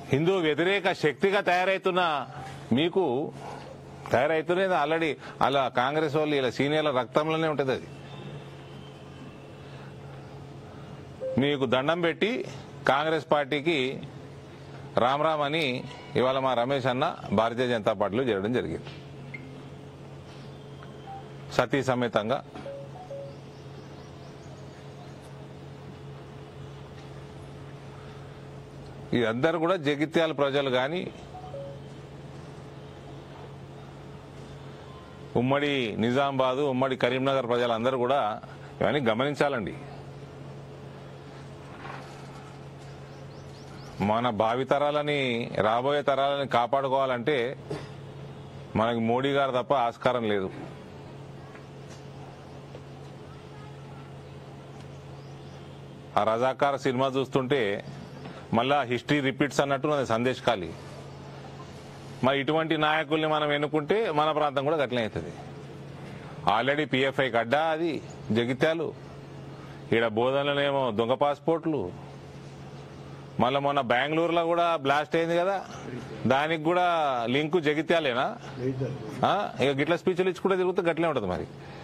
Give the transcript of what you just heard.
హిందూ వ్యతిరేక శక్తిగా తయారైతున్న మీకు తయారైతున్నది ఆల్రెడీ అలా కాంగ్రెస్ వాళ్ళు ఇలా సీనియర్ల రక్తంలోనే ఉంటుంది అది మీకు దండం పెట్టి కాంగ్రెస్ పార్టీకి రామ్ రామ్ అని ఇవాళ మా రమేష్ అన్న భారతీయ జనతా పార్టీలో చేరడం జరిగింది సతీ సమేతంగా ఇదందరూ కూడా జగిత్యాల ప్రజలు కానీ ఉమ్మడి నిజామాబాదు ఉమ్మడి కరీంనగర్ ప్రజలందరూ కూడా ఇవన్నీ గమనించాలండి మన భావితరాలని రాబోయే తరాలని కాపాడుకోవాలంటే మనకి మోడీ గారు తప్ప ఆస్కారం లేదు ఆ రజాకార సినిమా చూస్తుంటే మళ్ళా హిస్టరీ రిపీట్స్ అన్నట్టు నాది సందేశ్ ఖాళీ మరి ఇటువంటి నాయకుల్ని మనం ఎన్నుకుంటే మన ప్రాంతం కూడా గట్లనే అవుతుంది ఆల్రెడీ పిఎఫ్ఐకి అడ్డా అది జగిత్యాలు ఈడ బోధనలోనేమో దొంగ పాస్పోర్ట్లు మళ్ళీ మొన్న బెంగళూరులో కూడా బ్లాస్ట్ అయింది కదా దానికి కూడా లింకు జగిత్యాలేనా ఆ? ఇక గిట్ల స్పీచ్లు ఇచ్చుకుంటే తిరుగుతే గట్లే ఉంటుంది మరి